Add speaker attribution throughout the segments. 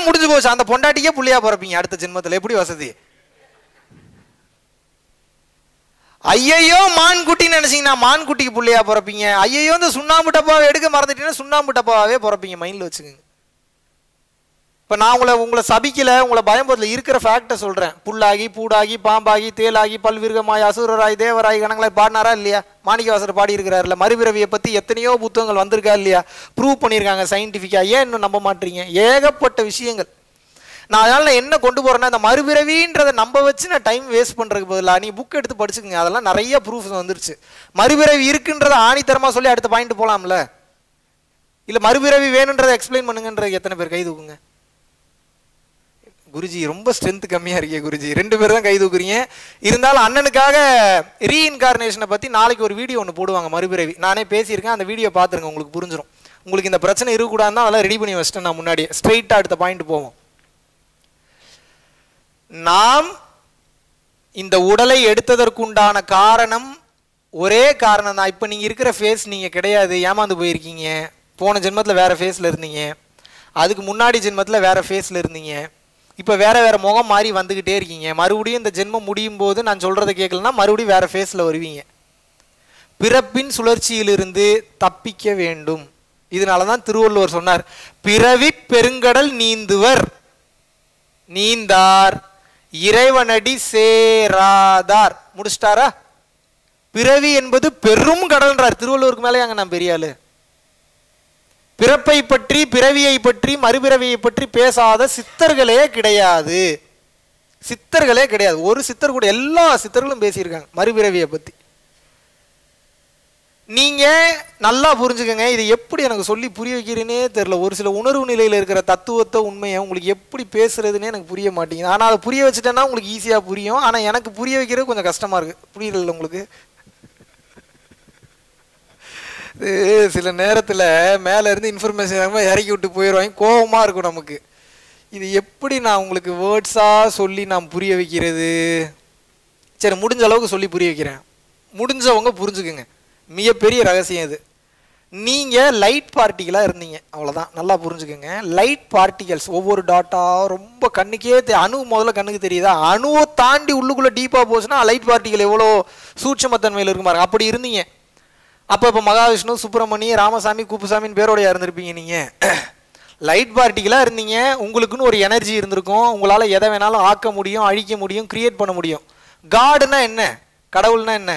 Speaker 1: முடிஞ்சு போச்சு அந்த பொண்டாட்டிக்கே புள்ளையா பிறப்பீங்க அடுத்த ஜென்மத்துல எப்படி வசதி ஐயையோ மான் குட்டின்னு நினைச்சீங்கன்னா மான் குட்டிக்கு புள்ளையா பிறப்பீங்க ஐயையோ இந்த சுண்ணாம்பு டப்பாவை எடுக்க மறந்துட்டீங்கன்னா சுண்ணாம்பு டப்பாவே பிறப்பீங்க மைண்ட்ல வச்சுக்கோங்க இப்போ நான் உங்களை உங்களை சபிக்கல உங்களை பயம்பத்தில் இருக்கிற ஃபேக்டை சொல்கிறேன் புல்லாகி பூடாகி பாம்பாகி தேலாகி பல்விருகமாய் அசுரராய் தேவராய் கணங்களாய் பாடினாரா இல்லையா மாணிக்கவாசர் பாடி இருக்கிறாருல மறுபிறவியை பற்றி எத்தனையோ புத்தகங்கள் வந்திருக்கா இல்லையா ப்ரூவ் பண்ணியிருக்காங்க சயின்டிஃபிக்காக ஏன் இன்னும் நம்ப மாட்டீங்க ஏகப்பட்ட விஷயங்கள் நான் அதனால் நான் என்ன கொண்டு போகிறேன்னா இந்த மறுபிறவின்றதை நம்ப வச்சு நான் டைம் வேஸ்ட் பண்ணுறதுக்கு பதிலாக நீ புக் எடுத்து படிச்சுக்கங்க அதெல்லாம் நிறைய ப்ரூஃப்ஸ் வந்துருச்சு மறுபிறவி இருக்குன்றதை ஆணித்தரமாக சொல்லி அடுத்த பாயிண்ட் போகலாம்ல இல்லை மறுபிறவி வேணுன்றதை எக்ஸ்பிளைன் பண்ணுங்கன்றது எத்தனை பேர் கை தூக்குங்க குருஜி ரொம்ப ஸ்ட்ரென்த் கம்மியாக இருக்கே குருஜி ரெண்டு பேர் தான் கை தூக்குறீங்க இருந்தாலும் அண்ணனுக்காக ரீஇன்கார்னேஷனை பற்றி நாளைக்கு ஒரு வீடியோ ஒன்று போடுவாங்க மறுபிறவி நானே பேசியிருக்கேன் அந்த வீடியோ பார்த்துருங்க உங்களுக்கு புரிஞ்சிடும் உங்களுக்கு இந்த பிரச்சனை இருக்கக்கூடாதுன்னு தான் அதெல்லாம் ரெடி பண்ணி வச்சிட்டேன் நான் முன்னாடி ஸ்ட்ரைட்டாக அடுத்த பாயிண்ட் போவோம் நாம் இந்த உடலை எடுத்ததற்குண்டான காரணம் ஒரே காரணம் தான் இப்போ நீங்கள் இருக்கிற ஃபேஸ் நீங்கள் கிடையாது ஏமாந்து போயிருக்கீங்க போன ஜென்மத்தில் வேறு ஃபேஸில் இருந்தீங்க அதுக்கு முன்னாடி ஜென்மத்தில் வேறு ஃபேஸில் இருந்தீங்க இப்போ வேற வேற முகம் மாறி வந்துக்கிட்டே இருக்கீங்க மறுபடியும் இந்த ஜென்மம் முடியும் போது நான் சொல்கிறத கேட்கலன்னா மறுபடியும் வேற ஃபேஸில் வருவீங்க பிறப்பின் சுழற்சியிலிருந்து தப்பிக்க வேண்டும் இதனால தான் திருவள்ளுவர் சொன்னார் பிறவி பெருங்கடல் நீந்துவர் நீந்தார் இறைவனடி சேராதார் முடிச்சிட்டாரா பிறவி என்பது பெரும் கடல்ன்றார் திருவள்ளுவருக்கு மேலே அங்க நான் பெரிய ஆளு பிறப்பை பற்றி பிறவியை பற்றி மறுபிறவியை பற்றி பேசாத சித்தர்களே கிடையாது சித்தர்களே கிடையாது ஒரு சித்தர் கூட எல்லா சித்தர்களும் பேசியிருக்காங்க மறுபிறவியை பத்தி நீங்க நல்லா புரிஞ்சுக்கங்க இது எப்படி எனக்கு சொல்லி புரிய வைக்கிறேனே தெரியல ஒரு சில உணர்வு நிலையில இருக்கிற தத்துவத்தை உண்மையை உங்களுக்கு எப்படி பேசுறதுன்னே எனக்கு புரிய மாட்டேங்குது ஆனா அதை புரிய வச்சுட்டேன்னா உங்களுக்கு ஈஸியா புரியும் ஆனா எனக்கு புரிய வைக்கிறது கொஞ்சம் கஷ்டமா இருக்கு புரியல உங்களுக்கு இது சில நேரத்துல மேல இருந்து இன்ஃபர்மேஷன் இறக்கி விட்டு போயிடுவாங்க கோவமா இருக்கும் நமக்கு இது எப்படி நான் உங்களுக்கு வேர்ட்ஸா சொல்லி நான் புரிய வைக்கிறது சரி முடிஞ்ச அளவுக்கு சொல்லி புரிய வைக்கிறேன் முடிஞ்சவங்க புரிஞ்சுக்குங்க மிகப்பெரிய ரகசியம் இது நீங்க லைட் பார்ட்டிகளாக இருந்தீங்க அவ்வளவுதான் நல்லா புரிஞ்சுக்கோங்க லைட் பார்ட்டிகல்ஸ் ஒவ்வொரு டாட்டா ரொம்ப கண்ணுக்கே தெ அணு முதல்ல கண்ணுக்கு தெரியுதா அணுவை தாண்டி உள்ளுக்குள்ள டீப்பா போச்சுன்னா லைட் பார்ட்டிகல் எவ்வளோ சூட்சமத்தன்மையில் இருக்கும் பாருங்க அப்படி இருந்தீங்க அப்போ இப்போ மகாவிஷ்ணு சுப்பிரமணி ராமசாமி குப்புசாமின்னு பேரோடையா இருந்திருப்பீங்க நீங்க லைட் பார்ட்டிகளாக இருந்தீங்க உங்களுக்குன்னு ஒரு எனர்ஜி இருந்திருக்கும் உங்களால் எதை வேணாலும் ஆக்க முடியும் அழிக்க முடியும் கிரியேட் பண்ண முடியும் காடுனா என்ன கடவுள்னா என்ன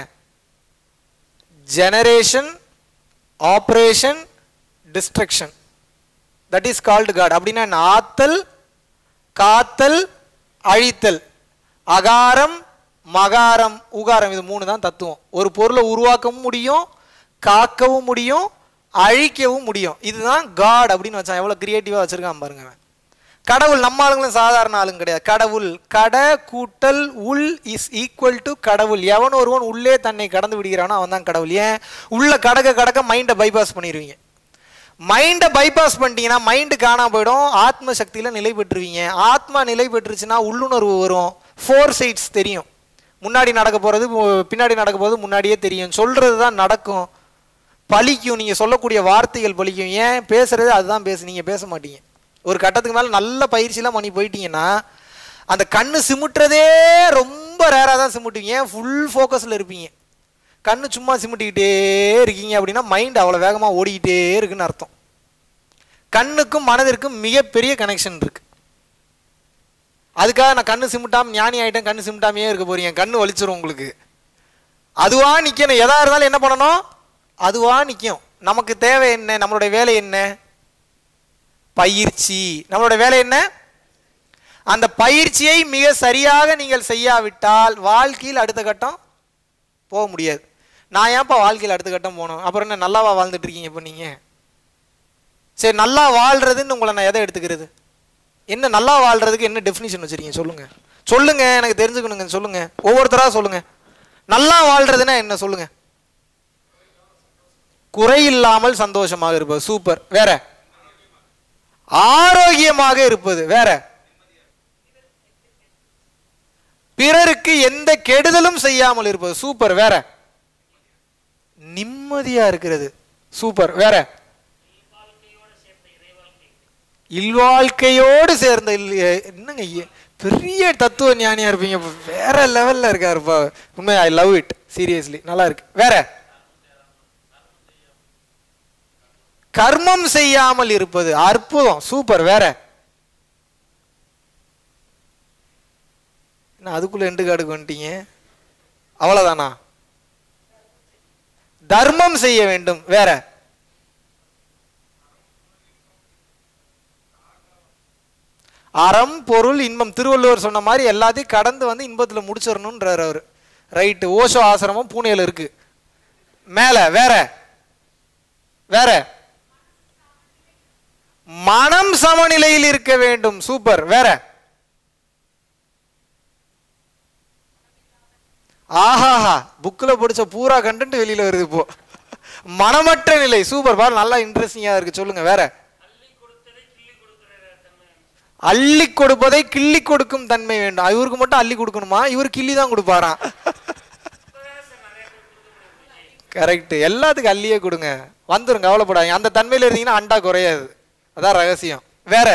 Speaker 1: generation operation destruction that is called God அப்படின்னா என்ன? ஆத்தல் காத்தல் அழித்தல் அகாரம் மகாரம் உகாரம் இது மூணு தான் தத்துவம் ஒரு பொருளை உருவாக்கவும் முடியும் காக்கவும் முடியும் அழிக்கவும் முடியும் இதுதான் காட் அப்படின்னு வச்சான் எவ்வளோ கிரியேட்டிவாக வச்சிருக்கான் பாருங்க அவன். கடவுள் நம்ம ஆளுங்களும் சாதாரண ஆளுங்க கிடையாது கடவுள் கட கூட்டல் உள் இஸ் ஈக்குவல் டு கடவுள் எவன் ஒருவன் உள்ளே தன்னை கடந்து விடுகிறானோ அவன் தான் கடவுள் ஏன் உள்ள கடக்க கடக்க மைண்டை பைபாஸ் பண்ணிடுவீங்க மைண்டை பைபாஸ் பண்ணிட்டீங்கன்னா மைண்டு காணாம போயிடும் ஆத்ம சக்தியில நிலை பெற்றுவீங்க ஆத்மா நிலை பெற்றுச்சுன்னா உள்ளுணர்வு வரும் ஃபோர் சைட்ஸ் தெரியும் முன்னாடி நடக்க போறது மு- பின்னாடி நடக்க போகிறது முன்னாடியே தெரியும் சொல்றது தான் நடக்கும் பலிக்கும் நீங்க சொல்லக்கூடிய வார்த்தைகள் பலிக்கும் ஏன் பேசுறது அதுதான் பேசு நீங்க பேச மாட்டீங்க ஒரு கட்டத்துக்கு மேல நல்ல பயிற்சிலாம் பண்ணி போயிட்டீங்கன்னா அந்த கண்ணு சிமுட்டுறதே ரொம்ப ரேராக தான் சிமுட்டுவீங்க ஏன் ஃபுல் ஃபோக்கஸில் இருப்பீங்க கண்ணு சும்மா சிமிட்டிக்கிட்டே இருக்கீங்க அப்படின்னா மைண்ட் அவ்வளோ வேகமாக ஓடிக்கிட்டே இருக்குன்னு அர்த்தம் கண்ணுக்கும் மனதிற்கும் மிகப்பெரிய கனெக்ஷன் இருக்கு அதுக்காக நான் கண்ணு சிமிட்டாம ஞானி ஆயிட்டேன் கண்ணு சிமிட்டாமையே இருக்க போறீங்க கண்ணு வலிச்சிரும் உங்களுக்கு அதுவா நிக்கணும் எதா இருந்தாலும் என்ன பண்ணணும் அதுவா நிக்கும் நமக்கு தேவை என்ன நம்மளுடைய வேலை என்ன பயிற்சி நம்மளுடைய வேலை என்ன அந்த பயிற்சியை மிக சரியாக நீங்கள் செய்யாவிட்டால் வாழ்க்கையில் அடுத்த கட்டம் போக முடியாது நான் ஏன்ப்பா வாழ்க்கையில் அடுத்த கட்டம் போகணும் அப்புறம் என்ன நல்லாவா வாழ்ந்துட்டு இருக்கீங்க இப்போ நீங்க சரி நல்லா வாழ்றதுன்னு உங்களை நான் எதை எடுத்துக்கிறது என்ன நல்லா வாழ்றதுக்கு என்ன டெஃபினிஷன் வச்சிருக்கீங்க சொல்லுங்க சொல்லுங்க எனக்கு தெரிஞ்சுக்கணுங்க சொல்லுங்க ஒவ்வொருத்தரா சொல்லுங்க நல்லா வாழ்றதுன்னா என்ன சொல்லுங்க குறை இல்லாமல் சந்தோஷமாக இருப்பது சூப்பர் வேற ஆரோக்கியமாக இருப்பது வேற பிறருக்கு எந்த கெடுதலும் செய்யாமல் இருப்பது சூப்பர் வேற நிம்மதியா இருக்கிறது சூப்பர் வேற இல்வாழ்க்கையோடு சேர்ந்த இல் என்னங்க ஐய- பெரிய தத்துவ ஞானியா இருப்பீங்க வேற லெவல்ல இருக்காருப்பா உண்மை ஐ லவ் இட் சீரியஸ்லி நல்லா இருக்கு வேற கர்மம் செய்யாமல் இருப்பது அற்புதம் சூப்பர் வேற என்ன அதுக்குள்ள எண்டு காடுக்கு வந்துட்டீங்க அவ்வளவுதானா தர்மம் செய்ய வேண்டும் வேற அறம் பொருள் இன்பம் திருவள்ளுவர் சொன்ன மாதிரி எல்லாத்தையும் கடந்து வந்து இன்பத்துல முடிச்சிடணுன்றார் அவர் ரைட்டு ஓஷோ ஆசிரமம் பூனேல இருக்கு மேல வேற வேற மனம் சமநிலையில் இருக்க வேண்டும் சூப்பர் வேற ஆஹாஹா புக்கில் படிச்ச பூரா கண்டென்ட் வெளியில வருது இப்போ மனமற்ற நிலை சூப்பர் பார் நல்லா இன்ட்ரெஸ்டிங்கா இருக்கு சொல்லுங்க வேற அள்ளி கொடுப்பதை கிள்ளி கொடுக்கும் தன்மை வேண்டும் இவருக்கு மட்டும் அள்ளி கொடுக்கணுமா இவர் கிள்ளி தான் கொடுப்பாராம் கரெக்ட் எல்லாத்துக்கும் அள்ளியே கொடுங்க வந்துரும் கவலைப்படாதீங்க அந்த தன்மையில இருந்தீங்கன்னா அண்டா குறையாது அதான் ரகசியம் வேற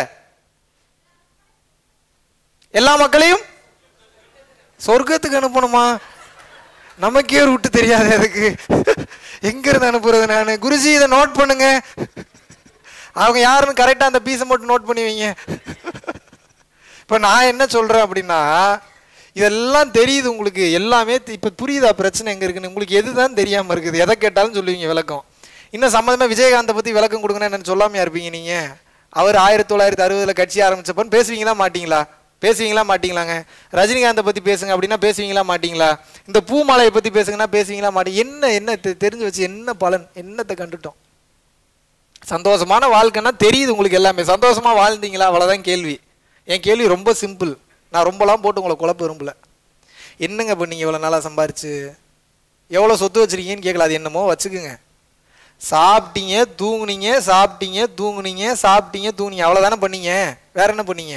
Speaker 1: எல்லா மக்களையும் சொர்க்கத்துக்கு அனுப்பணுமா நமக்கே ஒரு விட்டு தெரியாது அதுக்கு எங்க இருந்து அனுப்புறது நான் குருஜி இதை நோட் பண்ணுங்க அவங்க யாருன்னு கரெக்டா அந்த பீஸை மட்டும் நோட் பண்ணி வைங்க இப்போ நான் என்ன சொல்றேன் அப்படின்னா இதெல்லாம் தெரியுது உங்களுக்கு எல்லாமே தி- இப்ப புரியுதா பிரச்சனை எங்க இருக்குன்னு உங்களுக்கு எதுதான் தெரியாம இருக்குது எதை கேட்டாலும் சொல்லுவீங்க விளக்கம் இன்னும் சம்மந்தமா விஜயகாந்தை பத்தி விளக்கம் கொடுங்கன்னு என்னன்னு சொல்லாமையா இருப்பீங்க நீங்க அவர் ஆயிரத்தி தொள்ளாயிரத்தி அறுபதுல கட்சி ஆரம்பிச்சப்பன்னு பேசுவீங்களா மாட்டீங்களா பேசுவீங்களா மாட்டீங்களாங்க ரஜினிகாந்தை பத்தி பேசுங்க அப்படின்னா பேசுவீங்களா மாட்டீங்களா இந்த பூமாலையை பத்தி பேசுங்கன்னா பேசுவீங்களா மாட்டீங்க என்ன என்ன தெ- தெரிஞ்சு வச்சு என்ன பலன் என்னத்தை கண்டுட்டோம் சந்தோஷமான வாழ்க்கைன்னா தெரியுது உங்களுக்கு எல்லாமே சந்தோஷமா வாழ்ந்தீங்களா அவ்வளவுதான் கேள்வி என் கேள்வி ரொம்ப சிம்பிள் நான் ரொம்பலாம் போட்டு உங்களை குழப்ப விரும்பல என்னங்க பண்ணீங்க இவ்வளோ நாளாக சம்பாரிச்சு எவ்வளோ சொத்து வச்சிருக்கீங்கன்னு கேட்கல அது என்னமோ வச்சுக்குங்க சாப்பிட்டீங்க தூங்குனீங்க சாப்பிட்டீங்க தூங்குனீங்க சாப்பிட்டீங்க தூங்குனீங்க அவ்வளோதானே பண்ணீங்க வேற என்ன பண்ணீங்க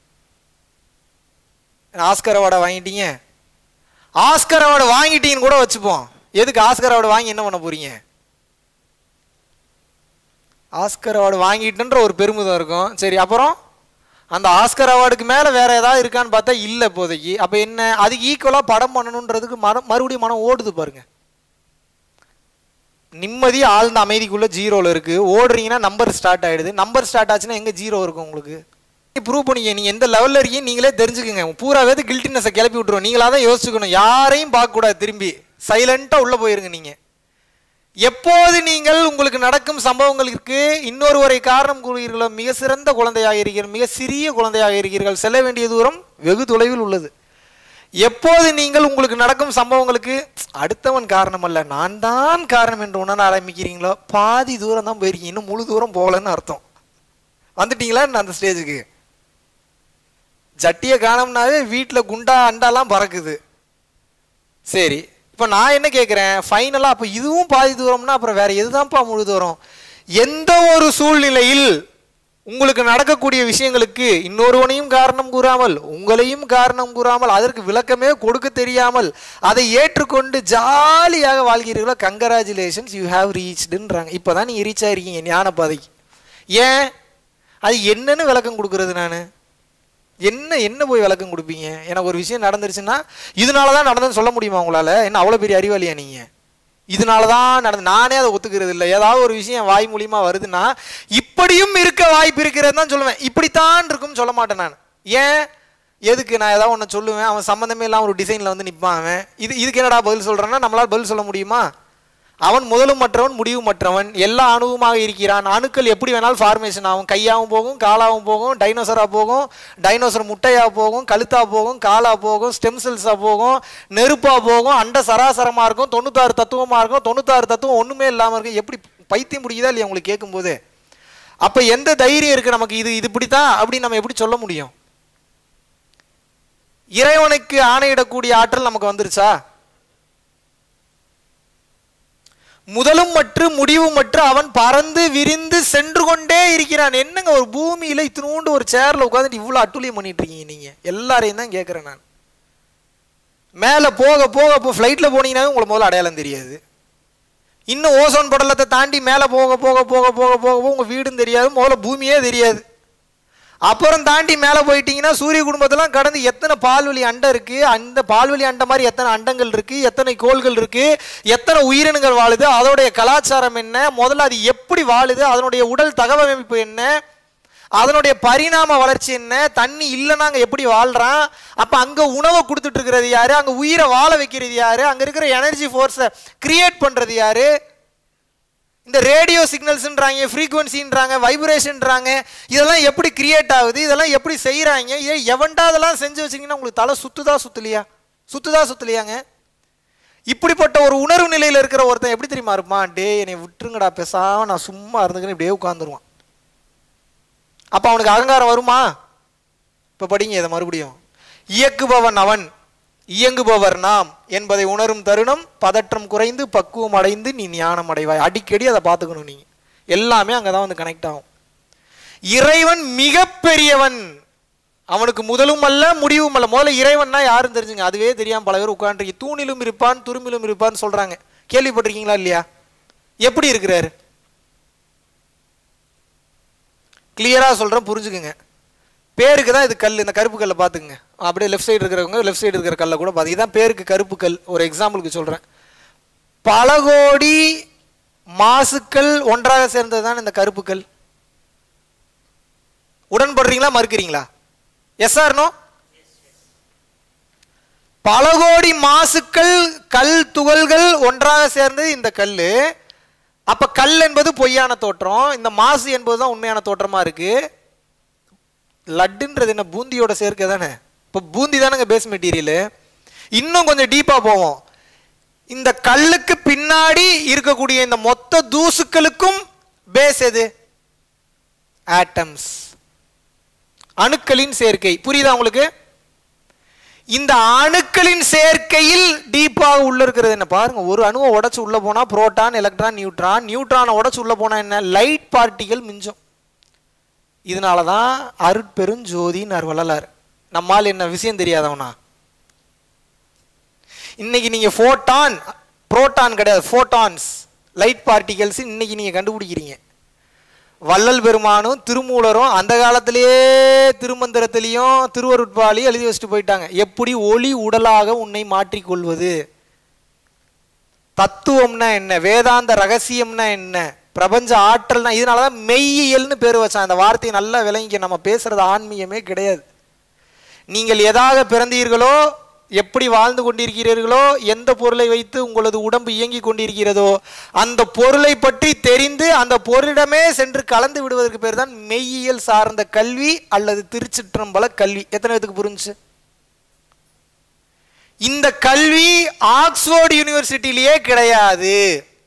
Speaker 1: ஆஸ்கர் அவார்டை வாங்கிட்டீங்க ஆஸ்கர் அவார்டு வாங்கிட்டீங்கன்னு கூட வச்சுப்போம் எதுக்கு ஆஸ்கர் அவார்டு வாங்கி என்ன பண்ண போறீங்க ஆஸ்கர் அவார்டு வாங்கிட்டேன்ற ஒரு பெருமிதம் இருக்கும் சரி அப்புறம் அந்த ஆஸ்கர் அவார்டுக்கு மேலே வேற ஏதாவது இருக்கான்னு பார்த்தா இல்லை இப்போதைக்கு அப்போ என்ன அதுக்கு ஈக்குவலாக படம் பண்ணணுன்றதுக்கு மரம் மறுபடியும் மனம் ஓடுது பாருங்க நிம்மதி ஆழ்ந்த அமைதிக்குள்ள ஜீரோவில் இருக்கு ஓடுறீங்கன்னா நம்பர் ஸ்டார்ட் ஆயிடுது நம்பர் ஸ்டார்ட் ஆச்சுன்னா எங்க ஜீரோ இருக்கும் உங்களுக்கு ப்ரூவ் பண்ணிக்க நீங்க எந்த லெவல்ல இருக்கீங்க நீங்களே தெரிஞ்சுக்குங்க பூராவே கில்ட்டினஸை கிளப்பி விட்டுரும் நீங்களா தான் யோசிச்சுக்கணும் யாரையும் பார்க்க கூடாது திரும்பி சைலண்டா உள்ள போயிருங்க நீங்க எப்போது நீங்கள் உங்களுக்கு நடக்கும் சம்பவங்களுக்கு இன்னொருவரை காரணம் கூறுகிறீர்களோ மிக சிறந்த குழந்தையாக இருக்கிறீர்கள் மிக சிறிய குழந்தையாக இருக்கிறீர்கள் செல்ல வேண்டிய தூரம் வெகு தொலைவில் உள்ளது எப்போது நீங்கள் உங்களுக்கு நடக்கும் சம்பவங்களுக்கு அடுத்தவன் காரணம் அல்ல நான் தான் காரணம் என்று உணர ஆரம்பிக்கிறீங்களோ பாதி தூரம் தான் போயிருக்கீங்க இன்னும் முழு தூரம் போகலன்னு அர்த்தம் வந்துட்டீங்களா என்ன அந்த ஸ்டேஜுக்கு ஜட்டியை காணோம்னாவே வீட்டில் குண்டா அண்டாலாம் பறக்குது சரி இப்போ நான் என்ன கேட்குறேன் ஃபைனலாக அப்போ இதுவும் பாதி தூரம்னா அப்புறம் வேற எதுதான்ப்பா முழு தூரம் எந்த ஒரு சூழ்நிலையில் உங்களுக்கு நடக்கக்கூடிய விஷயங்களுக்கு இன்னொருவனையும் காரணம் கூறாமல் உங்களையும் காரணம் கூறாமல் அதற்கு விளக்கமே கொடுக்க தெரியாமல் அதை ஏற்றுக்கொண்டு ஜாலியாக வாழ்கிறீர்களோ கங்கராச்சுலேஷன்ஸ் யூ ஹாவ் ரீச்டுன்றாங்க இப்போ தான் நீங்கள் ரீச் ஆயிருக்கீங்க ஞான பாதைக்கு ஏன் அது என்னன்னு விளக்கம் கொடுக்கறது நான் என்ன என்ன போய் விளக்கம் கொடுப்பீங்க எனக்கு ஒரு விஷயம் நடந்துருச்சுன்னா இதனால தான் நடந்ததுன்னு சொல்ல முடியுமா உங்களால என்ன அவ்வளோ பெரிய அறிவாளியா நீங்க இதனால தான் நடந்து நானே அதை ஒத்துக்கிறது இல்லை ஏதாவது ஒரு விஷயம் வாய் மூலியமா வருதுன்னா இப்படியும் இருக்க வாய்ப்பு இருக்கிறது தான் சொல்லுவேன் இப்படித்தான் இருக்கும்னு சொல்ல மாட்டேன் நான் ஏன் எதுக்கு நான் ஏதாவது ஒன்று சொல்லுவேன் அவன் சம்மந்தமே இல்லாமல் ஒரு டிசைனில் வந்து நிற்பான் அவன் இது இதுக்கு என்னடா பதில் சொல்கிறேன்னா நம்மளால் பதில் சொல்ல முடியுமா அவன் முதலும் மற்றவன் முடிவு மற்றவன் எல்லா அணுவுமாக இருக்கிறான் அணுக்கள் எப்படி வேணாலும் ஃபார்மேஷன் ஆகும் கையாகவும் போகும் காலாகவும் போகும் டைனோசராக போகும் டைனோசர் முட்டையாக போகும் கழுத்தாக போகும் காலாக போகும் ஸ்டெம் செல்ஸாக போகும் நெருப்பாக போகும் அண்ட சராசரமாக இருக்கும் தொண்ணூத்தாறு தத்துவமாக இருக்கும் தொண்ணூத்தாறு தத்துவம் ஒன்றுமே இல்லாமல் இருக்கும் எப்படி பைத்தியம் பிடிக்குதா இல்லையா உங்களுக்கு கேட்கும்போது அப்போ எந்த தைரியம் இருக்குது நமக்கு இது இது இப்படித்தான் அப்படின்னு நம்ம எப்படி சொல்ல முடியும் இறைவனுக்கு ஆணையிடக்கூடிய ஆற்றல் நமக்கு வந்துருச்சா முதலும் மற்றும் முடிவும் மற்றும் அவன் பறந்து விரிந்து சென்று கொண்டே இருக்கிறான் என்னங்க ஒரு பூமியில இத்தினூண்டு ஒரு சேர்ல உட்காந்துட்டு இவ்வளவு அட்டுழியம் பண்ணிட்டு இருக்கீங்க நீங்க எல்லாரையும் தான் கேட்கறேன் நான் மேல போக போக இப்போ ஃப்ளைட்ல போனீங்கன்னா உங்களுக்கு முதல்ல அடையாளம் தெரியாது இன்னும் ஓசோன் படலத்தை தாண்டி மேலே போக போக போக போக போக போக உங்கள் வீடும் தெரியாது முதல்ல பூமியே தெரியாது அப்புறம் தாண்டி மேலே போயிட்டீங்கன்னா சூரிய குடும்பத்தெல்லாம் கடந்து எத்தனை பால்வெளி அண்டம் இருக்கு அந்த பால்வெளி அண்டம் மாதிரி எத்தனை அண்டங்கள் இருக்கு எத்தனை கோள்கள் இருக்கு எத்தனை உயிரினங்கள் வாழுது அதோடைய கலாச்சாரம் என்ன முதல்ல அது எப்படி வாழுது அதனுடைய உடல் தகவமைப்பு என்ன அதனுடைய பரிணாம வளர்ச்சி என்ன தண்ணி இல்லைன்னா அங்கே எப்படி வாழ்றான் அப்போ அங்கே உணவை கொடுத்துட்டு இருக்கிறது யாரு அங்கே உயிரை வாழ வைக்கிறது யாரு அங்கே இருக்கிற எனர்ஜி ஃபோர்ஸை கிரியேட் பண்ணுறது யாரு இந்த ரேடியோ சிக்னல்ஸ்ன்றாங்க ஃப்ரீக்குவன்சின்றாங்க வைப்ரேஷன்றாங்க இதெல்லாம் எப்படி கிரியேட் ஆகுது இதெல்லாம் எப்படி செய்கிறாங்க ஏன் எவன்டா அதெல்லாம் செஞ்சு வச்சிங்கன்னா உங்களுக்கு தலை சுத்துதா சுத்தலையா சுத்துதா சுத்தலையாங்க இப்படிப்பட்ட ஒரு உணர்வு நிலையில் இருக்கிற ஒருத்தன் எப்படி தெரியுமா இருப்பான் டே என்னை விட்டுருங்கடா பேசாம நான் சும்மா இருந்துக்கிறேன் இப்படியே உட்காந்துருவான் அப்போ அவனுக்கு அகங்காரம் வருமா இப்போ படிங்க இதை மறுபடியும் இயக்குபவன் அவன் இயங்குபவர் நாம் என்பதை உணரும் தருணம் பதற்றம் குறைந்து பக்குவம் அடைந்து நீ ஞானம் அடைவாய் அடிக்கடி அதை பார்த்துக்கணும் நீ எல்லாமே அங்கே தான் வந்து கனெக்ட் ஆகும் இறைவன் மிகப்பெரியவன் அவனுக்கு முதலும் அல்ல முடிவும் அல்ல முதல்ல இறைவன்னா யாருன்னு தெரிஞ்சுங்க அதுவே தெரியாம பல பேர் உட்காந்துருக்கு தூணிலும் இருப்பான் துரும்பிலும் இருப்பான்னு சொல்றாங்க கேள்விப்பட்டிருக்கீங்களா இல்லையா எப்படி இருக்கிறாரு கிளியரா சொல்றேன் புரிஞ்சுக்குங்க பேருக்கு தான் இது கல் இந்த கருப்பு கல்லை பார்த்துக்குங்க அப்படியே லெஃப்ட் சைடு இருக்கிறவங்க லெஃப்ட் சைடு இருக்கிற கல்லை கூட பார்த்து இதான் பேருக்கு கருப்பு கல் ஒரு எக்ஸாம்பிளுக்கு சொல்கிறேன் பல கோடி மாசுக்கள் ஒன்றாக சேர்ந்தது தான் இந்த கருப்பு கல் உடன்படுறீங்களா மறுக்கிறீங்களா எஸ் ஆர்னோ பல கோடி மாசுக்கள் கல் துகள்கள் ஒன்றாக சேர்ந்தது இந்த கல் அப்ப கல் என்பது பொய்யான தோற்றம் இந்த மாசு என்பது தான் உண்மையான தோற்றமா இருக்கு லட்டுன்றது என்ன பூந்தியோட சேர்க்கை தானே இப்போ பூந்தி தானேங்க பேஸ் மெட்டீரியல் இன்னும் கொஞ்சம் டீப்பாக போவோம் இந்த கல்லுக்கு பின்னாடி இருக்கக்கூடிய இந்த மொத்த தூசுக்களுக்கும் பேஸ் எது ஆட்டம்ஸ் அணுக்களின் சேர்க்கை புரியுதா உங்களுக்கு இந்த அணுக்களின் சேர்க்கையில் டீப்பாக உள்ள இருக்கிறது என்ன பாருங்க ஒரு அணுவை உடைச்சு உள்ள போனா புரோட்டான் எலக்ட்ரான் நியூட்ரான் நியூட்ரானை உடைச்சு உள்ள போனா என்ன லைட் பார்ட்டிகள் மிஞ்சும் இதனால தான் அருட்பெருஞ்சோதின்னு வள்ளலார் நம்மால் என்ன விஷயம் தெரியாதவனா இன்னைக்கு நீங்க ஃபோட்டான் புரோட்டான் கிடையாது ஃபோட்டான்ஸ் லைட் பார்ட்டிகல்ஸ் இன்னைக்கு நீங்க கண்டுபிடிக்கிறீங்க வள்ளல் பெருமானும் திருமூலரும் அந்த காலத்திலேயே திருமந்திரத்திலையும் திருவருட்பாலையும் எழுதி வச்சுட்டு போயிட்டாங்க எப்படி ஒளி உடலாக உன்னை மாற்றிக்கொள்வது தத்துவம்னா என்ன வேதாந்த ரகசியம்னா என்ன பிரபஞ்ச ஆற்றல்னா இதனால தான் மெய்யியல்னு பேர் வச்சான் அந்த வார்த்தையை நல்லா விளங்கிக்க நம்ம பேசுறது ஆன்மீகமே கிடையாது நீங்கள் எதாக பிறந்தீர்களோ எப்படி வாழ்ந்து கொண்டிருக்கிறீர்களோ எந்த பொருளை வைத்து உங்களது உடம்பு இயங்கிக் கொண்டிருக்கிறதோ அந்த பொருளை பற்றி தெரிந்து அந்த பொருளிடமே சென்று கலந்து விடுவதற்கு பேர் தான் மெய்யியல் சார்ந்த கல்வி அல்லது திருச்சிற்றம்பல கல்வி எத்தனை பேத்துக்கு புரிஞ்சு இந்த கல்வி ஆக்ஸ்போர்ட் யூனிவர்சிட்டியிலேயே கிடையாது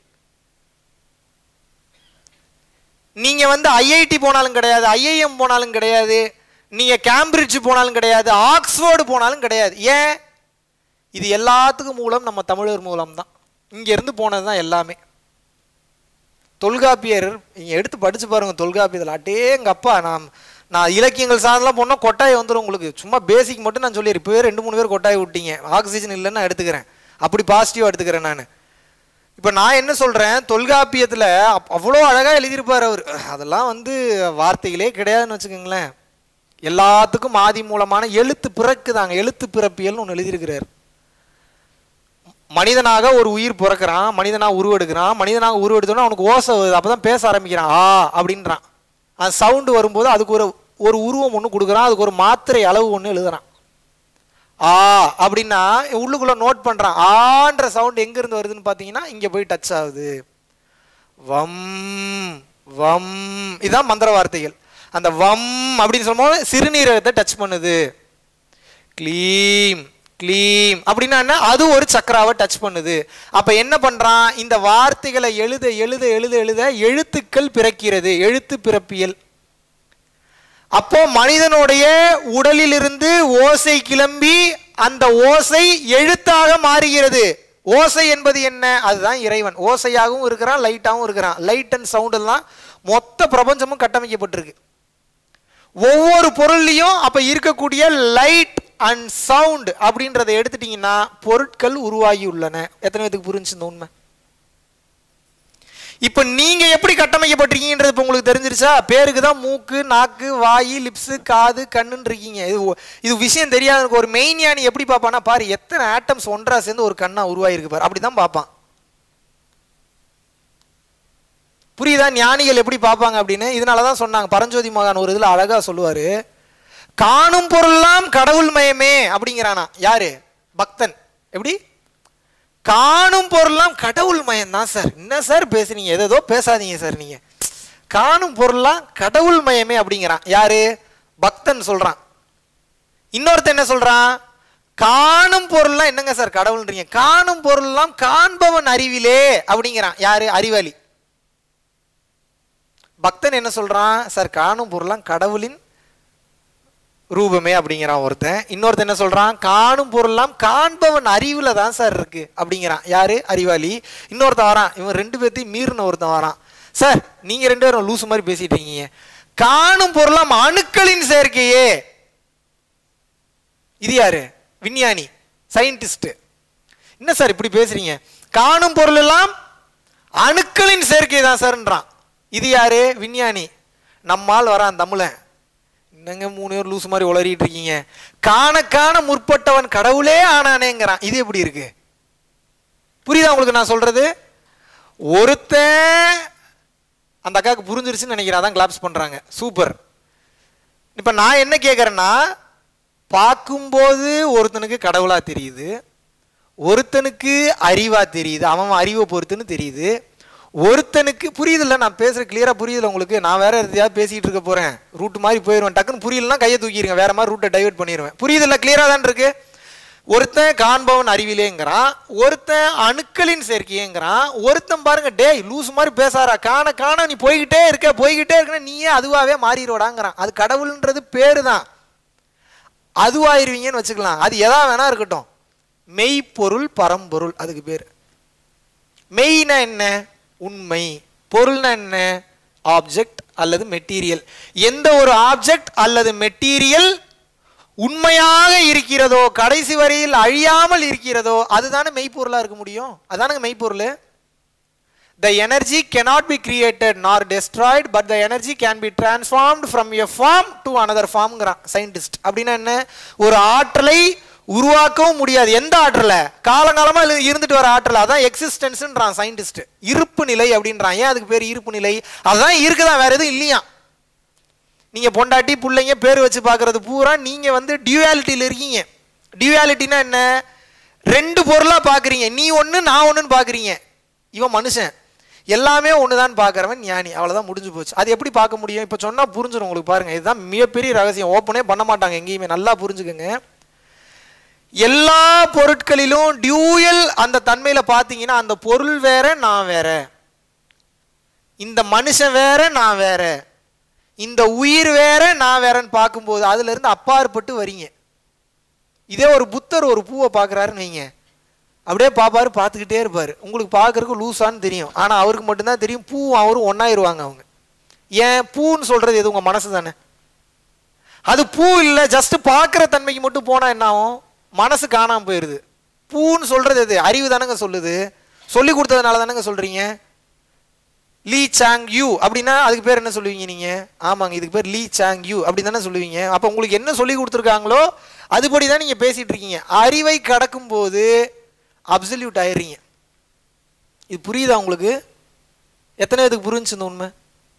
Speaker 1: நீங்க வந்து ஐஐடி போனாலும் கிடையாது ஐஐஎம் போனாலும் கிடையாது நீங்க கேம்பிரிட்ஜ் போனாலும் கிடையாது ஆக்ஸ்போர்டு போனாலும் கிடையாது ஏன் இது எல்லாத்துக்கும் மூலம் நம்ம தமிழர் மூலம் தான் இங்க இருந்து போனது தான் எல்லாமே தொல்காப்பியர் நீங்க எடுத்து படிச்சு பாருங்க தொல்காப்பியத்தில் அட்டே எங்க அப்பா நான் நான் இலக்கியங்கள் சார்ந்தெல்லாம் போனால் கொட்டாய் வந்துடும் உங்களுக்கு சும்மா பேசிக் மட்டும் நான் சொல்லிடுறேன் இப்போவே ரெண்டு மூணு பேர் கொட்டாய் விட்டீங்க ஆக்சிஜன் இல்லைன்னு நான் எடுத்துக்கிறேன் அப்படி பாசிட்டிவாக எடுத்துக்கிறேன் நான் இப்போ நான் என்ன சொல்கிறேன் தொல்காப்பியத்தில் அவ்வளோ அழகாக எழுதியிருப்பார் அவர் அதெல்லாம் வந்து வார்த்தைகளே கிடையாதுன்னு வச்சுக்கோங்களேன் எல்லாத்துக்கும் ஆதி மூலமான எழுத்து பிறக்குதாங்க எழுத்து பிறப்பியல்னு ஒன்று எழுதியிருக்கிறார் மனிதனாக ஒரு உயிர் பிறக்கிறான் மனிதனாக உருவெடுக்கிறான் மனிதனாக உருவெடுத்தோன்னா அவனுக்கு ஓசை வருது அப்போ தான் பேச ஆரம்பிக்கிறான் ஆ அப்படின்றான் அந்த சவுண்டு வரும்போது அதுக்கு ஒரு ஒரு உருவம் ஒன்று கொடுக்குறான் அதுக்கு ஒரு மாத்திரை அளவு ஒன்று எழுதுறான் ஆ அப்படின்னா உள்ளுக்குள்ள நோட் பண்றான் ஆன்ற சவுண்ட் எங்க இருந்து வருதுன்னு பாத்தீங்கன்னா இங்க போய் டச் ஆகுது வம் வம் இதான் மந்திர வார்த்தைகள் அந்த வம் அப்படின்னு சொல்லும்போது சிறுநீரகத்தை டச் பண்ணுது க்ளீம் க்ளீம் அப்படின்னா என்ன அது ஒரு சக்கராவை டச் பண்ணுது அப்ப என்ன பண்றான் இந்த வார்த்தைகளை எழுத எழுத எழுத எழுத எழுத்துக்கள் பிறக்கிறது எழுத்து பிறப்பியல் அப்போ மனிதனுடைய உடலிலிருந்து ஓசை கிளம்பி அந்த ஓசை எழுத்தாக மாறுகிறது ஓசை என்பது என்ன அதுதான் இறைவன் ஓசையாகவும் இருக்கிறான் லைட்டாகவும் இருக்கிறான் லைட் அண்ட் சவுண்டு தான் மொத்த பிரபஞ்சமும் கட்டமைக்கப்பட்டிருக்கு ஒவ்வொரு பொருள்லையும் அப்ப இருக்கக்கூடிய லைட் அண்ட் சவுண்ட் அப்படின்றத எடுத்துட்டீங்கன்னா பொருட்கள் உருவாகி உள்ளன எத்தனை பேத்துக்கு புரிஞ்சு இந்த உண்மை இப்போ நீங்க எப்படி கட்டமைக்கப்பட்டிருக்கீங்கன்றது இப்போ உங்களுக்கு தெரிஞ்சிருச்சா பேருக்கு தான் மூக்கு நாக்கு வாய் லிப்ஸு காது கண்ணுன்னு இருக்கீங்க இது ஒ- இது விஷயம் தெரியாதவனுக்கு ஒரு மெயின் ஞானி எப்படி பார்ப்பானா பாரு எத்தனை ஆட்டம்ஸ் ஒன்றா சேர்ந்து ஒரு கண்ணா உருவாயிருக்கு பாரு அப்படி தான் பார்ப்பான் புரியுதா ஞானிகள் எப்படி பார்ப்பாங்க அப்படின்னு இதனால தான் சொன்னாங்க பரஞ்சோதி மகான் ஒரு இதில் அழகா சொல்லுவாரு காணும் பொருள்லாம் கடவுள் மயமே அப்படிங்கிறானா யாரு பக்தன் எப்படி காணும் பொருள்லாம் கடவுள் மயம் தான் சார் என்ன சார் பேசுறீங்க ஏதோ பேசாதீங்க சார் நீங்க காணும் பொருள்லாம் கடவுள் மயமே அப்படிங்கிறான் யாரு பக்தன் சொல்றான் இன்னொருத்தன் என்ன சொல்றான் காணும் பொருள்லாம் என்னங்க சார் கடவுள்ன்றீங்க காணும் பொருள்லாம் காண்பவன் அறிவிலே அப்படிங்கிறான் யாரு அறிவாளி பக்தன் என்ன சொல்றான் சார் காணும் பொருள்லாம் கடவுளின் ரூபமே அப்படிங்கிறான் ஒருத்தன் இன்னொருத்தன் என்ன சொல்றான் காணும் பொருள்லாம் காண்பவன் அறிவுல தான் சார் இருக்கு அப்படிங்கிறான் யாரு அறிவாளி இன்னொருத்தன் வரான் இவன் ரெண்டு பேர்த்தையும் மீறின ஒருத்தன் வரான் சார் நீங்க ரெண்டு பேரும் லூசு மாதிரி பேசிட்டு இருக்கீங்க காணும் பொருளாம் அணுக்களின் சேர்க்கையே இது யாரு விஞ்ஞானி சயின்டிஸ்ட் என்ன சார் இப்படி பேசுறீங்க காணும் பொருள் எல்லாம் அணுக்களின் சேர்க்கை தான் சார்ன்றான் இது யாரு விஞ்ஞானி நம்மால் வரான் தமிழன் என்னங்க மூணு பேர் லூசு மாதிரி உளறிட்டு இருக்கீங்க காண காண முற்பட்டவன் கடவுளே ஆனானேங்கிறான் இது எப்படி இருக்கு புரியுதா உங்களுக்கு நான் சொல்றது ஒருத்தன் அந்த அக்காவுக்கு புரிஞ்சிருச்சுன்னு நினைக்கிறேன் அதான் கிளாப்ஸ் பண்றாங்க சூப்பர் இப்ப நான் என்ன கேட்கறேன்னா பார்க்கும்போது ஒருத்தனுக்கு கடவுளா தெரியுது ஒருத்தனுக்கு அறிவா தெரியுது அவன் அவன் அறிவை பொறுத்துன்னு தெரியுது ஒருத்தனுக்கு புரியுதுல்ல நான் பேசுற கிளியரா புரியுதுல உங்களுக்கு நான் வேற எதையாவது பேசிட்டு இருக்க போறேன் ரூட் மாதிரி போயிடுவேன் டக்குன்னு புரியலன்னா கையை தூக்கிடுங்க வேற மாதிரி ரூட்டை டைவர்ட் பண்ணிடுவேன் புரியுதுல்ல கிளியரா தான் இருக்கு ஒருத்தன் காண்பவன் அறிவிலேங்கிறான் ஒருத்தன் அணுக்களின் சேர்க்கையேங்கிறான் ஒருத்தன் பாருங்க டேய் லூஸ் மாதிரி பேசாரா காண காண நீ போய்கிட்டே இருக்க போய்கிட்டே இருக்க நீயே அதுவாவே மாறிடுவாடாங்கிறான் அது கடவுள்ன்றது பேரு தான் அதுவாயிருவீங்கன்னு வச்சுக்கலாம் அது எதா வேணா இருக்கட்டும் மெய்ப்பொருள் பரம்பொருள் அதுக்கு பேர் மெய்னா என்ன உண்மை பொருள்னா என்ன ஆப்ஜெக்ட் அல்லது மெட்டீரியல் எந்த ஒரு ஆப்ஜெக்ட் அல்லது மெட்டீரியல் உண்மையாக இருக்கிறதோ கடைசி வரையில் அழியாமல் இருக்கிறதோ அதுதானே மெய்ப்பொருளா இருக்க முடியும் அதானுங்க மெய்ப்பொருள் the energy cannot be created nor destroyed but the energy can be transformed from a form to another formங்கிறான் சயின்டிஸ்ட் அப்படின்னா என்ன ஒரு ஆற்றலை உருவாக்கவும் முடியாது எந்த ஆற்றல காலங்காலமா இரு- இருந்துட்டு வர ஆற்றல் அதான் எக்ஸிஸ்டன்ஸ்ன்றான் சயின்டிஸ்ட் இருப்பு நிலை அப்படின்றான் ஏன் அதுக்கு பேர் இருப்பு நிலை அதுதான் இருக்குதான் வேற எதுவும் இல்லையா நீங்க பொண்டாட்டி பிள்ளைங்க பேர் வச்சு பார்க்கறது பூரா நீங்க வந்து டியூவாலிட்டியில் இருக்கீங்க டியூவாலிட்டினா என்ன ரெண்டு பொருளா பார்க்குறீங்க நீ ஒன்று நான் ஒன்றுன்னு பார்க்குறீங்க இவன் மனுஷன் எல்லாமே ஒன்று தான் பார்க்குறவன் ஞானி அவ்வளோதான் முடிஞ்சு போச்சு அது எப்படி பார்க்க முடியும் இப்போ சொன்னால் புரிஞ்சிடும் உங்களுக்கு பாருங்க இதுதான் மிகப்பெரிய ரகசியம் ஓப்பனே பண்ண மாட்டாங்க எங்கேயுமே நல்லா புரிஞ்சுக்கோங்க எல்லா பொருட்களிலும் டியூயல் அந்த தன்மையில பார்த்தீங்கன்னா அந்த பொருள் வேற நான் வேற இந்த மனுஷன் வேற நான் வேற இந்த உயிர் வேற நான் வேறன்னு பார்க்கும்போது அதுல இருந்து அப்பாற்பட்டு வரீங்க இதே ஒரு புத்தர் ஒரு பூவை பார்க்குறாருன்னு வைங்க அப்படியே பார்ப்பாரு பார்த்துக்கிட்டே இருப்பார் உங்களுக்கு பார்க்கறதுக்கு லூஸான்னு தெரியும் ஆனால் அவருக்கு மட்டும்தான் தெரியும் பூ அவரும் ஒன்றாயிருவாங்க அவங்க ஏன் பூன்னு சொல்றது எது உங்கள் மனசு தானே அது பூ இல்லை ஜஸ்ட் பார்க்குற தன்மைக்கு மட்டும் போனால் என்ன ஆகும் மனசு காணாமல் போயிடுது பூன்னு சொல்றது எது அறிவு தானங்க சொல்லுது சொல்லி கொடுத்ததுனால தானங்க சொல்றீங்க லீ சாங் யூ அப்படின்னா அதுக்கு பேர் என்ன சொல்லுவீங்க நீங்க ஆமாங்க இதுக்கு பேர் லீ சாங் யூ அப்படி தானே சொல்லுவீங்க அப்போ உங்களுக்கு என்ன சொல்லி கொடுத்துருக்காங்களோ அதுபடி தான் நீங்க பேசிட்டு இருக்கீங்க அறிவை கடக்கும் போது அப்சல்யூட் ஆயிடுறீங்க இது புரியுதா உங்களுக்கு எத்தனை பேத்துக்கு புரிஞ்சுச்சு இந்த உண்மை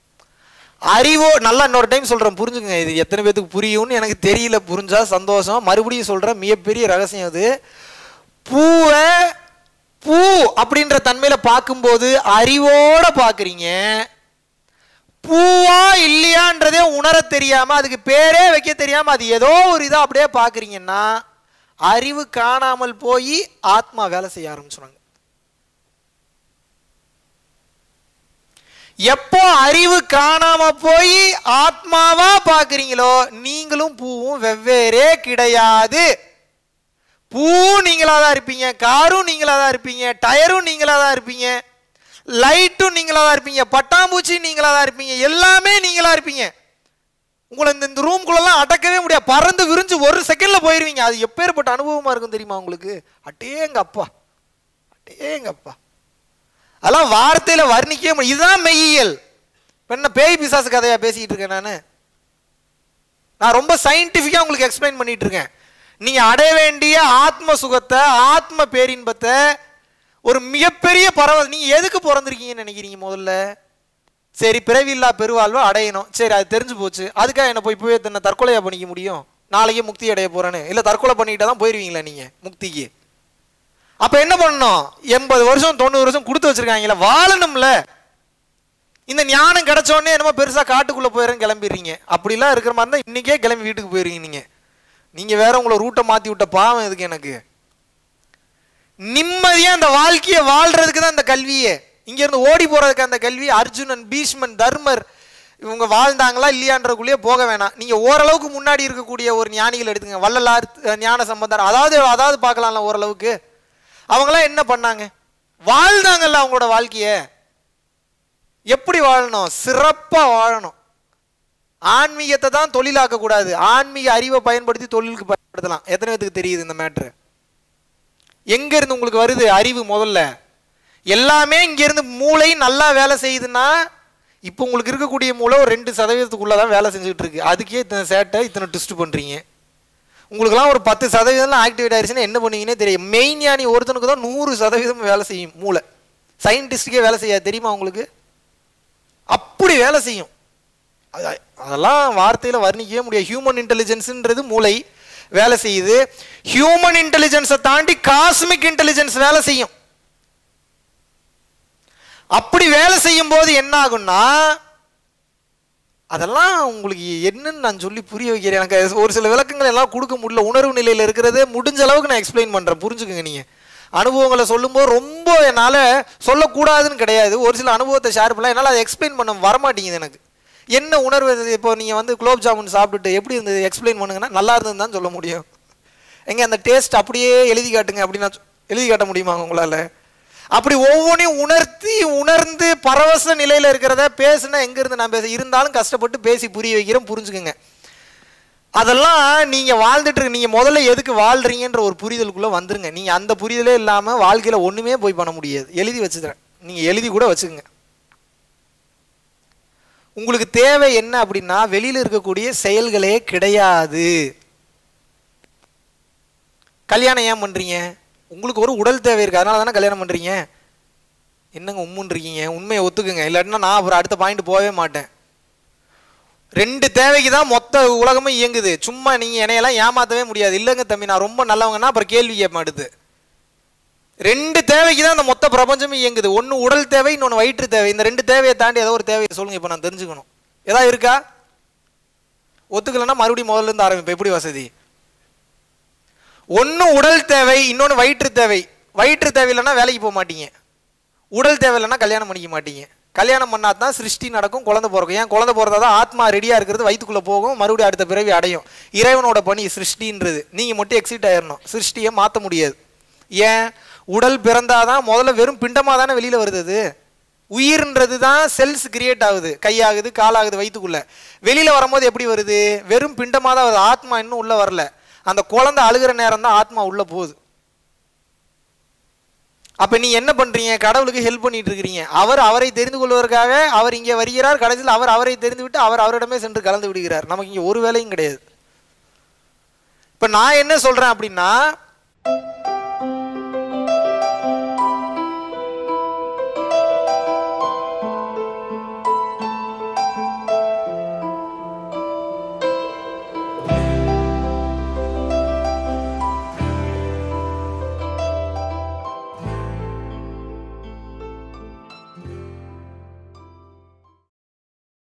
Speaker 1: அறிவோ நல்லா இன்னொரு டைம் சொல்றேன் புரிஞ்சுக்கங்க இது எத்தனை பேத்துக்கு புரியும்னு எனக்கு தெரியல புரிஞ்சா சந்தோஷம் மறுபடியும் சொல்றேன் மிகப்பெரிய ரகசியம் அது பூவை பூ அப்படின்ற தன்மையில பார்க்கும்போது அறிவோட பார்க்குறீங்க பூவா இல்லையான்றதே உணர தெரியாம அதுக்கு பேரே வைக்க தெரியாம அது ஏதோ ஒரு இதா அப்படியே பார்க்குறீங்கன்னா அறிவு காணாமல் போய் ஆத்மா வேலை செய்ய ஆரம்பிச்சுறாங்க எப்போ அறிவு காணாம போய் ஆத்மாவா பார்க்குறீங்களோ நீங்களும் பூவும் வெவ்வேறே கிடையாது பூ நீங்களா தான் இருப்பீங்க காரும் நீங்களா தான் இருப்பீங்க டயரும் நீங்களா தான் இருப்பீங்க லைட்டும் நீங்களா தான் இருப்பீங்க பட்டாம்பூச்சி நீங்களா தான் இருப்பீங்க எல்லாமே நீங்களா இருப்பீங்க உங்களை இந்த இந்த ரூம்குள்ளெல்லாம் அடக்கவே முடியாது பறந்து விரிஞ்சு ஒரு செகண்ட்ல போயிருவீங்க அது எப்பேற்பட்ட அனுபவமா இருக்கும் தெரியுமா உங்களுக்கு அட்டேங்க அப்பா அட்டேங்க அப்பா அதெல்லாம் வார்த்தையில வர்ணிக்கவே முடியும் இதுதான் மெய்யியல் இப்ப என்ன பேய் பிசாசு கதையா பேசிக்கிட்டு இருக்கேன் நான் நான் ரொம்ப சயின்டிஃபிக்கா உங்களுக்கு எக்ஸ்பிளைன் பண்ணிட்டு இருக்கேன் நீங்க அடைய வேண்டிய ஆத்ம சுகத்தை ஆத்ம பேரின்பத்தை ஒரு மிகப்பெரிய பரவ நீங்க எதுக்கு பிறந்திருக்கீங்கன்னு நினைக்கிறீங்க முதல்ல சரி பிறவில்லா பெருவாழ்வை அடையணும் சரி அது தெரிஞ்சு போச்சு அதுக்காக என்ன போய் போய் என்ன தற்கொலையா பண்ணிக்க முடியும் நாளைக்கே முக்தி அடைய போறேன்னு இல்ல தற்கொலை பண்ணிட்டு தான் போயிருவீங்களா நீங்க முக்திக்கு அப்ப என்ன பண்ணணும் எண்பது வருஷம் தொண்ணூறு வருஷம் கொடுத்து வச்சிருக்காங்கல்ல வாழணும்ல இந்த ஞானம் கிடைச்ச உடனே என்னமோ பெருசா காட்டுக்குள்ள போயிரும் கிளம்பிடுறீங்க அப்படிலாம் இருக்கிற மாதிரி இருந்தா இன்னைக்கே கிளம்பி வீட்டுக்கு போயிருவீங்க நீங்க நீங்க வேற உங்களை ரூட்டை மாத்தி விட்ட பாவம் எதுக்கு எனக்கு நிம்மதியா அந்த வாழ்க்கையை வாழ்றதுக்கு தான் இந்த கல்வியே இங்க இருந்து ஓடி போறதுக்கு அந்த கல்வி அர்ஜுனன் பீஷ்மன் தர்மர் இவங்க வாழ்ந்தாங்களா இல்லையான்றக்குள்ளேயே போக வேணாம் நீங்க ஓரளவுக்கு முன்னாடி இருக்கக்கூடிய ஒரு ஞானிகள் எடுத்துங்க வள்ளலார் அஹ், ஞான சம்பந்தர் அதாவது அதாவது பார்க்கலாம்ல ஓரளவுக்கு அவங்களாம் என்ன பண்ணாங்க வாழ்ந்தாங்கல்ல அவங்களோட வாழ்க்கைய எப்படி வாழணும் சிறப்பா வாழணும் ஆன்மீகத்தை தான் தொழிலாக்க கூடாது ஆன்மீக அறிவை பயன்படுத்தி தொழிலுக்கு பயன்படுத்தலாம் எத்தனை பேத்துக்கு தெரியுது இந்த மேட்ரு எங்க இருந்து உங்களுக்கு வருது அறிவு முதல்ல எல்லாமே இங்க இருந்து மூளை நல்லா வேலை செய்யுதுன்னா இப்போ உங்களுக்கு இருக்கக்கூடிய மூளை ஒரு ரெண்டு சதவீதத்துக்குள்ள தான் வேலை செஞ்சுட்டு இருக்கு அதுக்கே இத்தனை சேட்டை இத்தனை ட்விஸ்ட் பண்றீங்க உங்களுக்குலாம் ஒரு பத்து சதவீதம்லாம் ஆக்டிவேட் ஆயிடுச்சுன்னா என்ன பண்ணுவீங்கன்னே தெரியும் மெயின் ஞானி ஒருத்தனுக்கு தான் நூறு சதவீதம் வேலை செய்யும் மூளை சயின்டிஸ்டுக்கே வேலை செய்யாது தெரியுமா உங்களுக்கு அப்படி வேலை செய்யும் அது- அதெல்லாம் வார்த்தையில வர்ணிக்கவே முடியாது ஹியூமன் இன்டெலிஜென்ஸ்ன்றது மூளை வேலை செய்யுது ஹியூமன் இன்டெலிஜென்ஸை தாண்டி காஸ்மிக் இன்டெலிஜென்ஸ் வேலை செய்யும் அப்படி வேலை செய்யும் போது என்ன ஆகும்னா அதெல்லாம் உங்களுக்கு என்னன்னு நான் சொல்லி புரிய வைக்கிறேன் எனக்கு ஒரு சில விளக்கங்கள் எல்லாம் கொடுக்க முடியல உணர்வு நிலையில் இருக்கிறதே முடிஞ்ச அளவுக்கு நான் எக்ஸ்பிளைன் பண்றேன் புரிஞ்சுக்கங்க நீங்க அனுபவங்களை சொல்லும்போது ரொம்ப என்னால் சொல்லக்கூடாதுன்னு கிடையாது ஒரு சில அனுபவத்தை ஷேர் பண்ணலாம் என்னால் அதை எக்ஸ்பிளைன் பண்ண வரமாட்டேங்குது எனக்கு என்ன உணர்வு இது? இப்போ நீங்கள் வந்து குலோப் ஜாமுன் சாப்பிட்டுட்டு எப்படி இருந்தது எக்ஸ்பிளைன் பண்ணுங்கன்னா நல்லா இருந்ததுன்னு தான் சொல்ல முடியும் எங்க அந்த டேஸ்ட் அப்படியே எழுதி காட்டுங்க அப்படின்னா சொ- எழுதி காட்ட முடியுமா உங்களால அப்படி ஒவ்வொன்றையும் உணர்த்தி உணர்ந்து பரவச நிலையில இருக்கிறத பேசுனா எங்க இருந்து நான் பேச இருந்தாலும் கஷ்டப்பட்டு பேசி புரிய வைக்கிறேன் புரிஞ்சுக்குங்க அதெல்லாம் நீங்க வாழ்ந்துட்டு இருக்க நீங்க முதல்ல எதுக்கு வாழ்றீங்கன்ற ஒரு புரிதலுக்குள்ள வந்துருங்க நீங்க அந்த புரிதலே இல்லாம வாழ்க்கையில ஒண்ணுமே போய் பண்ண முடியாது எழுதி வச்சுக்கிறேன் நீங்க எழுதி கூட வச்சுக்கோங்க உங்களுக்கு தேவை என்ன அப்படின்னா வெளியில இருக்கக்கூடிய செயல்களே கிடையாது கல்யாணம் ஏன் பண்றீங்க உங்களுக்கு ஒரு உடல் தேவை இருக்கு அதனால தானே கல்யாணம் பண்றீங்க என்னங்க உம்முன்னு இருக்கீங்க உண்மையை ஒத்துக்குங்க இல்லாட்டினா நான் அப்புறம் அடுத்த பாயிண்ட் போகவே மாட்டேன் ரெண்டு தேவைக்கு தான் மொத்த உலகமும் இயங்குது சும்மா நீங்க என்னையெல்லாம் ஏமாத்தவே முடியாது இல்லைங்க தம்பி நான் ரொம்ப நல்லவங்கன்னா அப்புறம் கேள்வி கேட்க மாட்டுது ரெண்டு தேவைக்கு தான் அந்த மொத்த பிரபஞ்சமே இயங்குது ஒன்று உடல் தேவை இன்னொன்று வயிற்று தேவை இந்த ரெண்டு தேவையை தாண்டி ஏதோ ஒரு தேவையை சொல்லுங்க இப்போ நான் தெரிஞ்சுக்கணும் ஏதாவது இருக்கா ஒத்துக்கலைன்னா மறுபடியும் முதல்ல இருந்து ஆரம்பிப்பேன் எப்படி வசதி ஒன்று உடல் தேவை இன்னொன்று வயிற்று தேவை வயிற்று தேவை இல்லைன்னா வேலைக்கு போக மாட்டீங்க உடல் தேவை இல்லைன்னா கல்யாணம் பண்ணிக்க மாட்டீங்க கல்யாணம் பண்ணா தான் சிருஷ்டி நடக்கும் குழந்தை பிறக்கும் ஏன் குழந்தை பிறந்தா தான் ஆத்மா ரெடியாக இருக்கிறது வயிற்றுக்குள்ளே போகும் மறுபடியும் அடுத்த பிறவி அடையும் இறைவனோட பணி சிருஷ்டின்றது நீங்கள் மட்டும் எக்ஸிட் ஆயிடணும் சிருஷ்டியை மாற்ற முடியாது ஏன் உடல் பிறந்தாதான் முதல்ல வெறும் பிண்டமாக தானே வெளியில் வருது அது உயிர்ன்றது தான் செல்ஸ் கிரியேட் ஆகுது கையாகுது காலாகுது வயிற்றுக்குள்ள வெளியில் வரும்போது எப்படி வருது வெறும் பிண்டமாக தான் வருது ஆத்மா இன்னும் உள்ளே வரல அந்த குழந்தை அழுகிற நேரம் தான் ஆத்மா உள்ளே போகுது அப்ப நீ என்ன பண்றீங்க கடவுளுக்கு ஹெல்ப் பண்ணிட்டு இருக்கிறீங்க அவர் அவரை தெரிந்து கொள்வதற்காக அவர் இங்கே வருகிறார் கடைசியில் அவர் அவரை தெரிந்து விட்டு அவர் அவரிடமே சென்று கலந்து விடுகிறார் நமக்கு இங்க ஒரு வேலையும் கிடையாது இப்ப நான் என்ன சொல்றேன் அப்படின்னா